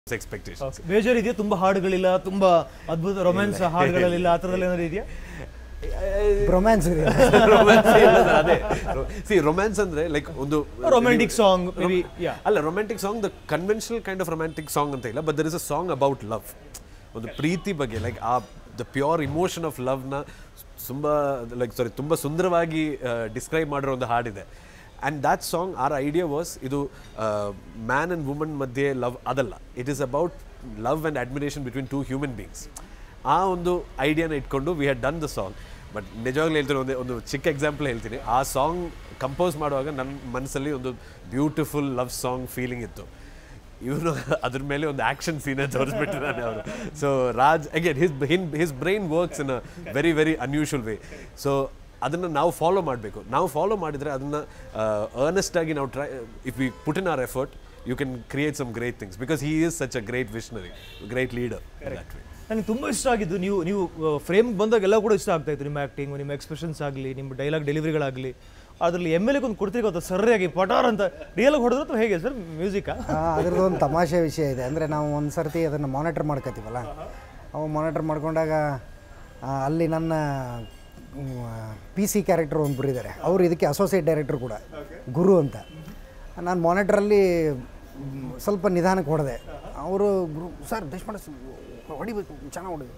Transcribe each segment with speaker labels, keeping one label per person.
Speaker 1: Expectation
Speaker 2: ಬೇಜಾರಿದೆಯಾ ತುಂಬಾ ಹಾಡುಗಳಿಲ್ಲ ತುಂಬಾ ಅದ್ಭುತ ರೊಮ್ಯಾನ್ಸ್ ಹಾಡುಗಳಿಲ್ಲ ಆ ಥರದಲ್ಲಿ ಏನಾದ್ರು ಇದೆಯಾ
Speaker 3: ರೊಮ್ಯಾನ್ಸ್ ಇದೆ
Speaker 1: ಅದೇ ಸಿ ರೊಮ್ಯಾನ್ಸ್ ಅಂದ್ರೆ ಲೈಕ್ ಒಂದು
Speaker 2: ರೊಮ್ಯಾಂಟಿಕ್ ಸಾಂಗ್ ಮೇಬಿ ಯಾ
Speaker 1: ಅಲ್ಲ romantic song the conventional kind of romantic song ಅಂತ ಇಲ್ಲ but there is a song about love ಒಂದು ಪ್ರೀತಿ ಬಗ್ಗೆ like uh the pure emotion of ಲವ್ನ ತುಂಬ ಲೈಕ್ ಸಾರಿ ತುಂಬ ಸುಂದರವಾಗಿ ಡಿಸ್ಕ್ರೈಬ್ ಮಾಡಿರೋ ಒಂದು ಹಾಡಿದೆ and that song our idea was ಇದು ಮ್ಯಾನ್ ಆ್ಯಂಡ್ ವುಮನ್ ಮಧ್ಯೆ ಲವ್ ಅದಲ್ಲ it is about love and admiration between two human beings ಆ ಒಂದು ಐಡಿಯಾನ ಇಟ್ಕೊಂಡು we had done the song but ನಿಜವಾಗ್ಲೂ ಹೇಳ್ತೀನಿ ಒಂದು ಒಂದು ಚಿಕ್ಕ ಎಕ್ಸಾಂಪಲ್ ಹೇಳ್ತೀನಿ ಆ ಸಾಂಗ್ ಕಂಪೋಸ್ ಮಾಡುವಾಗ ನನ್ನ ಮನಸ್ಸಲ್ಲಿ ಒಂದು ಬ್ಯೂಟಿಫುಲ್ ಲವ್ ಸಾಂಗ್ ಫೀಲಿಂಗ್ ಇತ್ತು ಇವನು ಅದ್ರ ಮೇಲೆ ಒಂದು ಆಕ್ಷನ್ ಸೀನೇ ತೋರಿಸ್ಬಿಟ್ಟಿದ್ದಾನೆ ಅವರು ಸೊ ರಾಜ್ ಅಗೇನ್ ಹಿಸ್ ಹಿನ್ his brain works in a very very unusual way so ಅದನ್ನು ನಾವು ಫಾಲೋ ಮಾಡಬೇಕು ನಾವು ಫಾಲೋ ಮಾಡಿದರೆ ಅದನ್ನು ಅರ್ನೆಸ್ಟ್ ಆಗಿ ನಾವು try if we put in our effort you can create some great things because he is such a great visionary great leader that way
Speaker 2: ನನಗೆ ತುಂಬ ಇಷ್ಟ ಆಗಿದ್ದು ನೀವು ನೀವು ಫ್ರೇಮ್ ಬಂದಾಗ ಎಲ್ಲ ಕೂಡ ಇಷ್ಟ ಆಗ್ತಾ ಇತ್ತು ನಿಮ್ಮ ಆ್ಯಕ್ಟಿಂಗ್ ನಿಮ್ಮ ಎಕ್ಸ್ಪ್ರೆಷನ್ಸ್ ಆಗಲಿ ನಿಮ್ಮ ಡೈಲಾಗ್ ಡೆಲಿವರಿಗಳಾಗಲಿ ಅದರಲ್ಲಿ ಎಮ್ ಎಲ್ ಒಂದು ಕೊಡ್ತೀರಿ ಗೊತ್ತಾ ಸರಿಯಾಗಿ ಪಟಾರ್ ಅಂತ ರಿಯಲ್ ಆಗಿ ಹೊಡೆದ್ರೆ ಅಥವಾ ಹೇಗೆ ಸರ್ ಮ್ಯೂಸಿಕಾ
Speaker 3: ಅದ್ರದ್ದು ಒಂದು ತಮಾಷೆ ವಿಷಯ ಇದೆ ಅಂದರೆ ನಾವು ಒಂದು ಸರ್ತಿ ಅದನ್ನು ಮಾನಿಟರ್ ಮಾಡ್ಕೋತೀವಲ್ಲ ಅವು ಮಾನಿಟರ್ ಮಾಡ್ಕೊಂಡಾಗ ಆ, ಅಲ್ಲಿ ನನ್ನ ಪಿ ಸಿ ಕ್ಯಾರೆಕ್ಟರ್ ಒಬ್ಬರು ಇದ್ದಾರೆ ಅವರು ಇದಕ್ಕೆ ಅಸೋಸಿಯೇಟ್ ಡೈರೆಕ್ಟರ್ ಕೂಡ ಗುರು ಅಂತ ನಾನು ಮಾನಿಟ್ರಲ್ಲಿ ಸ್ವಲ್ಪ ನಿಧಾನಕ್ಕೆ ಹೊಡೆದೆ ಅವರು ಗುರು ಸರ್ ದೇಶಪಾಂಡೆ ಹೊಡಿಬೇಕು ಚೆನ್ನಾಗಿ ಹೊಡಿಬೇಕು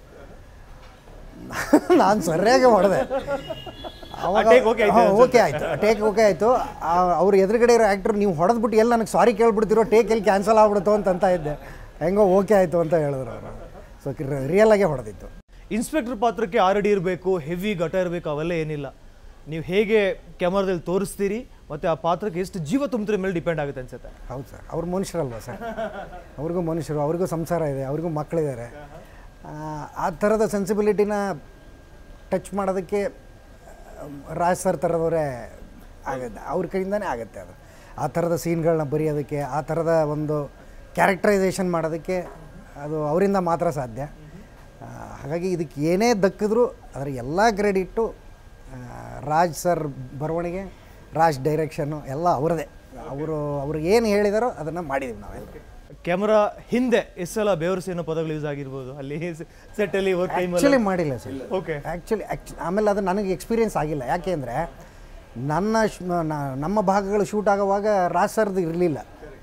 Speaker 3: ನಾನು ಸರಿಯಾಗಿ ಹೊಡೆದೆ ಅವಾಗ
Speaker 2: take okay ಆಯ್ತು
Speaker 3: ಓಕೆ ಆಯಿತು ಟೇಕ್ ಓಕೆ ಆಯಿತು ಅವ್ರ ಎದುರುಗಡೆ ಇರೋ ಆ್ಯಕ್ಟ್ರು ನೀವು ಹೊಡೆದ್ಬಿಟ್ಟು ಎಲ್ಲಿ ನನಗೆ ಸಾರಿ ಕೇಳ್ಬಿಡ್ತಿರೋ ಟೇಕ್ ಎಲ್ಲಿ ಕ್ಯಾನ್ಸಲ್ ಆಗ್ಬಿಡುತ್ತೋ ಅಂತ ಅಂತ ಇದ್ದೆ ಹೆಂಗೋ ಓಕೆ ಆಯಿತು ಅಂತ ಹೇಳಿದ್ರು ಅವರು ಸೊ ರಿಯಲ್ ಆಗೇ ಹೊಡೆದಿತ್ತು
Speaker 2: ಇನ್ಸ್ಪೆಕ್ಟರ್ ಪಾತ್ರಕ್ಕೆ ಆರ್ ಡಿ ಇರಬೇಕು ಹೆವಿ ಘಟ ಇರಬೇಕು ಅವೆಲ್ಲ ಏನಿಲ್ಲ ನೀವು ಹೇಗೆ ಕ್ಯಾಮರಾದಲ್ಲಿ ತೋರಿಸ್ತೀರಿ ಮತ್ತು ಆ ಪಾತ್ರಕ್ಕೆ ಎಷ್ಟು ಜೀವ ತುಂಬ್ತಿರ ಮೇಲೆ ಡಿಪೆಂಡ್ ಆಗುತ್ತೆ ಅನ್ಸುತ್ತೆ
Speaker 3: ಹೌದು ಸರ್ ಅವ್ರು ಮನುಷ್ಯರಲ್ವಾ ಸರ್ ಅವ್ರಿಗೂ ಮನುಷ್ಯರು ಅವ್ರಿಗೂ ಸಂಸಾರ ಇದೆ ಅವ್ರಿಗೂ ಮಕ್ಕಳಿದ್ದಾರೆ ಆ, ಆ ಥರದ ಸೆನ್ಸಿಬಿಲಿಟಿನ ಟಚ್ ಮಾಡೋದಕ್ಕೆ ಆ, ರಾಜ್ ಸರ್ ಥರದವರೇ ಆಗುತ್ತೆ ಅವ್ರ ಕೈಯಿಂದನೇ ಆಗುತ್ತೆ ಅದು ಆ ಥರದ ಸೀನ್ಗಳನ್ನ ಬರೆಯೋದಕ್ಕೆ ಆ ಥರದ ಒಂದು ಕ್ಯಾರೆಕ್ಟರೈಸೇಷನ್ ಮಾಡೋದಕ್ಕೆ ಅದು ಅವರಿಂದ ಮಾತ್ರ ಸಾಧ್ಯ ಆ, ಹಾಗಾಗಿ ಇದಕ್ಕೆ ಏನೇ ದಕ್ಕಿದ್ರೂ ಅದರ ಎಲ್ಲ ಕ್ರೆಡಿಟ್ಟು ಆ, ರಾಜ್ ಸರ್ ಬರವಣಿಗೆ ರಾಜ್ ಡೈರೆಕ್ಷನ್ನು ಎಲ್ಲ ಅವರದೇ ಅವರು ಅವ್ರು ಏನು ಹೇಳಿದಾರೋ ಅದನ್ನು ಮಾಡಿದ್ದೀವಿ ನಾವೆಲ್ಲರೂ
Speaker 2: ಕ್ಯಾಮರಾ ಹಿಂದೆ ಎಷ್ಟು ಸಲ ಬೇವರ್ಸಿ ಅನ್ನೋ ಪದಗಳು ಯೂಸ್ ಆಗಿರ್ಬೋದು ಅಲ್ಲಿ ಸೆಟ್ಟಲ್ಲಿ ವರ್ಕ್ ಟೈಮಲ್ಲಿ
Speaker 3: ಆ್ಯಕ್ಚುಲಿ ಮಾಡಿಲ್ಲ ಸರ್
Speaker 2: ಓಕೆ
Speaker 3: ಆ್ಯಕ್ಚುಲಿ ಆಮೇಲೆ ಅದು ನನಗೆ ಎಕ್ಸ್ಪೀರಿಯನ್ಸ್ ಆಗಿಲ್ಲ ಯಾಕೆ ಅಂದರೆ ನನ್ನ ಶ್- ನ- ನಮ್ಮ ಭಾಗಗಳು ಶೂಟ್ ಆಗುವಾಗ ರಾಜ್ ಸರ್ದು ಇರಲಿಲ್ಲ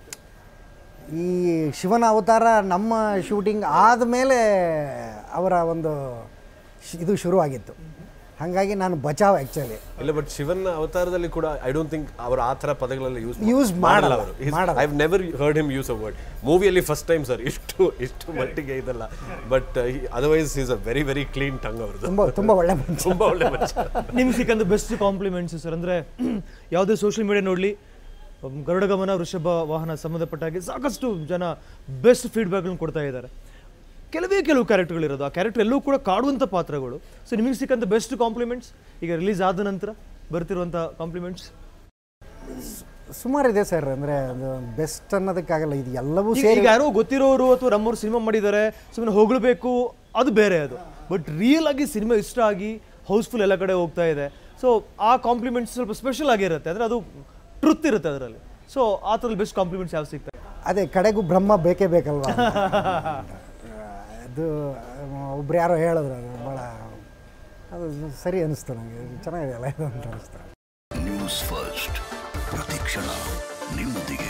Speaker 3: ಈ ಶಿವನ ಅವತಾರ ನಮ್ಮ ಶೂಟಿಂಗ್ ಆದಮೇಲೆ ಅವರ ಒಂದು ಶ್- ಇದು ಶುರುವಾಗಿತ್ತು ಹಾಗಾಗಿ ನಾನು ಬಚಾವ್ ಆ್ಯಕ್ಚುಲಿ
Speaker 1: ಇಲ್ಲ ಬಟ್ ಶಿವನ್ ಅವತಾರದಲ್ಲಿ ಕೂಡ ಐ ಡೋಂಟ್ ಥಿಂಕ್ ಅವರು ಆ ಥರ ಪದಗಳೆಲ್ಲ ಯೂಸ್
Speaker 3: Use ಮಾಡಲ್ಲ, ಮಾಡಲ್ಲ.
Speaker 1: I never heard him use a word ಮೂವಿಯಲ್ಲಿ ಫಸ್ಟ್ ಟೈಮ್ ಸರ್ ಇಷ್ಟು ಇಷ್ಟು ಮಟ್ಟಿಗೆ ಇದಲ್ಲ but otherwise is a very very clean tongue ಅವ್ರದ್ದು
Speaker 3: ತುಂಬ ತುಂಬ ಒಳ್ಳೆ ಮನುಷ್ಯ
Speaker 1: ತುಂಬಾ ಒಳ್ಳೆ ಮನುಷ್ಯ
Speaker 2: ನಿಮ್ಗೆ ಸಿಕ್ಕಂತ ಬೆಸ್ಟ್ ಕಾಂಪ್ಲಿಮೆಂಟ್ಸ್ ಸರ್ ಅಂದರೆ ಯಾವುದೇ ಸೋಷಿಯಲ್ ಮೀಡಿಯಾ ನೋಡಲಿ ಗರುಡ ಗಮನ ವೃಷಭ ವಾಹನ ಸಂಬಂಧಪಟ್ಟ ಹಾಗೆ ಸಾಕಷ್ಟು ಜನ ಬೆಸ್ಟ್ ಫೀಡ್ಬ್ಯಾಕ್ಗಳನ್ನ ಕೊಡ್ತಾ ಇದ್ದಾರೆ ಕೆಲವೇ ಕೆಲವು ಕ್ಯಾರೆಕ್ಟರ್ಗಳಿರೋದು ಆ ಕ್ಯಾರೆಕ್ಟರ್ ಎಲ್ಲೂ ಕೂಡ ಕಾಡುವಂಥ ಪಾತ್ರಗಳು ಸೊ ನಿಮಗೆ ಸಿಕ್ಕಂತ ಬೆಸ್ಟ್ ಕಾಂಪ್ಲಿಮೆಂಟ್ಸ್ ಈಗ ರಿಲೀಸ್ ಆದ ನಂತರ ಬರ್ತಿರುವಂಥ ಕಾಂಪ್ಲಿಮೆಂಟ್ಸ್
Speaker 3: ಸುಮಾರಿದೆ ಸರ್ ಅಂದರೆ ಅದು ಬೆಸ್ಟ್ ಅನ್ನೋದಕ್ಕಾಗಲ್ಲ ಇದು ಎಲ್ಲವೂ
Speaker 2: ಈಗ
Speaker 3: ಸೇರಿ
Speaker 2: ಈಗ ಯಾರೋ ಗೊತ್ತಿರೋರು ಅಥವಾ ನಮ್ಮವ್ರು ಸಿನಿಮಾ ಮಾಡಿದ್ದಾರೆ ಸುಮ್ಮನೆ ಹೊಗಳಬೇಕು ಅದು ಬೇರೆ ಅದು ಬಟ್ ರಿಯಲ್ ಆಗಿ ಸಿನಿಮಾ ಇಷ್ಟ ಆಗಿ ಹೌಸ್ಫುಲ್ ಎಲ್ಲ ಕಡೆ ಹೋಗ್ತಾ ಇದೆ ಸೊ ಆ ಕಾಂಪ್ಲಿಮೆಂಟ್ಸ್ ಸ್ವಲ್ಪ ಸ್ಪೆಷಲ್ ಆಗಿರುತ್ತೆ ಅಂದರೆ ಅದು ಟ್ರುತ್ ಇರುತ್ತೆ ಅದರಲ್ಲಿ ಸೊ ಆ ಥರಲ್ಲಿ ಬೆಸ್ಟ್ ಕಾಂಪ್ಲಿಮೆಂಟ್ಸ್ ಯಾವ ಸಿಗ್ತವೆ
Speaker 3: ಅದೇ ಕಡೆಗೂ ಬ್ರಹ್ಮ ಬೇಕೇ ಬೇಕಲ್ವಾ ಅದು ಒಬ್ರು ಯಾರೋ ಹೇಳಿದ್ರು ಅದು ಭಾಳ ಅದು ಸರಿ ಅನಿಸ್ತು ನನಗೆ ಚೆನ್ನಾಗಿದೆ ಅಲ್ಲ ಇದು ಅಂತ ಅನಿಸ್ತು
Speaker 4: ನ್ಯೂಸ್ ಫಸ್ಟ್ ಪ್ರತಿಕ್ಷಣ ನಿಮ್ಮೊಂದಿಗೆ